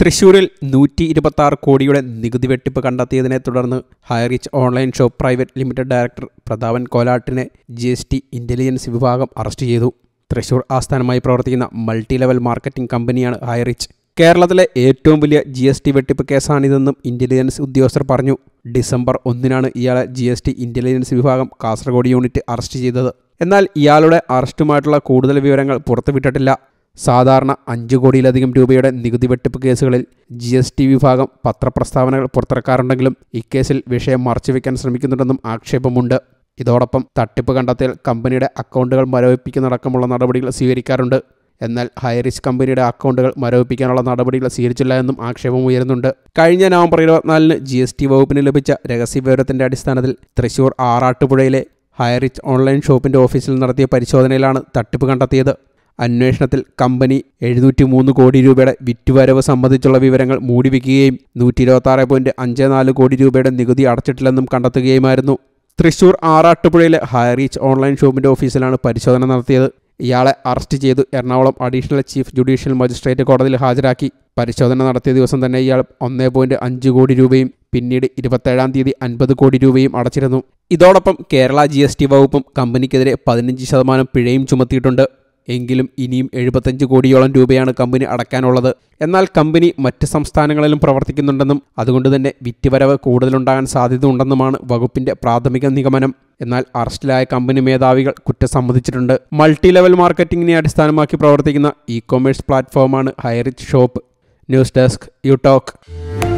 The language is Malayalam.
തൃശൂരിൽ നൂറ്റി ഇരുപത്തി ആറ് കോടിയുടെ നികുതി വെട്ടിപ്പ് കണ്ടെത്തിയതിനെ തുടർന്ന് Highrich online shop private limited director Prathapan കോലാട്ടിനെ ജി എസ് ടി ഇന്റലിജൻസ് വിഭാഗം അറസ്റ്റ് ചെയ്തു തൃശൂർ ആസ്ഥാനമായി പ്രവർത്തിക്കുന്ന മൾട്ടി ലെവൽ മാർക്കറ്റിംഗ് കമ്പനിയാണ് ഹൈറിച്ച് കേരളത്തിലെ ഏറ്റവും വലിയ ജി എസ് ടി വെട്ടിപ്പ് കേസാണിതെന്നും ഇന്റലിജൻസ് ഉദ്യോഗസ്ഥർ പറഞ്ഞു ഡിസംബർ ഒന്നിനാണ് ഇയാളെ ജി എസ് ടി ഇന്റലിജൻസ് വിഭാഗം കാസർഗോഡ് യൂണിറ്റ് അറസ്റ്റ് ചെയ്തത് എന്നാൽ ഇയാളുടെ അറസ്റ്റുമായിട്ടുള്ള കൂടുതൽ വിവരങ്ങൾ പുറത്തുവിട്ടിട്ടില്ല സാധാരണ അഞ്ച് കോടിയിലധികം രൂപയുടെ നികുതി വെട്ടിപ്പ് കേസുകളിൽ ജി എസ് ടി വിഭാഗം പത്രപ്രസ്താവനകൾ പുറത്തിറക്കാറുണ്ടെങ്കിലും ഇക്കേസിൽ വിഷയം മറച്ചുവെക്കാൻ ശ്രമിക്കുന്നുണ്ടെന്നും ആക്ഷേപമുണ്ട് ഇതോടൊപ്പം തട്ടിപ്പ് കണ്ടെത്തിയാൽ കമ്പനിയുടെ അക്കൗണ്ടുകൾ മരവിപ്പിക്കുന്നതടക്കമുള്ള നടപടികൾ സ്വീകരിക്കാറുണ്ട് എന്നാൽ ഹൈറിച്ച് കമ്പനിയുടെ അക്കൗണ്ടുകൾ മരവിപ്പിക്കാനുള്ള നടപടികൾ സ്വീകരിച്ചില്ല എന്നും ആക്ഷേപം ഉയരുന്നുണ്ട് കഴിഞ്ഞ നവംബർ ഇരുപത്തിനാലിന് ജി എസ് ടി വകുപ്പിന് ലഭിച്ച രഹസ്യവിവരത്തിന്റെ അടിസ്ഥാനത്തിൽ തൃശൂർ ആറാട്ടുപുഴയിലെ ഹൈറിച്ച് ഓൺലൈൻ ഷോപ്പിന്റെ ഓഫീസിൽ നടത്തിയ പരിശോധനയിലാണ് തട്ടിപ്പ് കണ്ടെത്തിയത് അന്വേഷണത്തിൽ കമ്പനി എഴുന്നൂറ്റി മൂന്ന് കോടി രൂപയുടെ വിറ്റുവരവ് സംബന്ധിച്ചുള്ള വിവരങ്ങൾ മൂടിവെക്കുകയും നൂറ്റി ഇരുപത്തി ആറ് പോയിന്റ് അഞ്ച് നാല് കോടി രൂപയുടെ നികുതി അടച്ചിട്ടില്ലെന്നും കണ്ടെത്തുകയുമായിരുന്നു തൃശൂർ ആറാട്ടുപുഴയിലെ ഹൈറീച്ച് ഓൺലൈൻ ഷോപ്പിന്റെ ഓഫീസിലാണ് പരിശോധന നടത്തിയത് ഇയാളെ അറസ്റ്റ് ചെയ്തു Ernakulam additional chief judicial magistrate കോടതിയിൽ ഹാജരാക്കി പരിശോധന നടത്തിയ ദിവസം തന്നെ ഇയാൾ ഒന്നേ പോയിന്റ് അഞ്ച് കോടി രൂപയും പിന്നീട് ഇരുപത്തേഴാം തീയതി അൻപത് കോടി രൂപയും അടച്ചിരുന്നു ഇതോടൊപ്പം കേരള ജി എസ് ടി വകുപ്പും കമ്പനിക്കെതിരെ പതിനഞ്ച് ശതമാനം പിഴയും ചുമത്തിയിട്ടുണ്ട് എങ്കിലും ഇനിയും എഴുപത്തഞ്ച് കോടിയോളം രൂപയാണ് കമ്പനി അടയ്ക്കാനുള്ളത് എന്നാൽ കമ്പനി മറ്റ് സംസ്ഥാനങ്ങളിലും പ്രവർത്തിക്കുന്നുണ്ടെന്നും അതുകൊണ്ട് തന്നെ വിറ്റുവരവ് കൂടുതലുണ്ടാകാൻ സാധ്യതയുണ്ടെന്നുമാണ് വകുപ്പിന്റെ പ്രാഥമിക നിഗമനം എന്നാൽ അറസ്റ്റിലായ കമ്പനി മേധാവികൾ കുറ്റം സമ്മതിച്ചിട്ടുണ്ട് മൾട്ടി ലെവൽ മാർക്കറ്റിംഗിനെ അടിസ്ഥാനമാക്കി പ്രവർത്തിക്കുന്ന ഇ കൊമേഴ്സ് പ്ലാറ്റ്ഫോമാണ് Highrich shop news desk you talk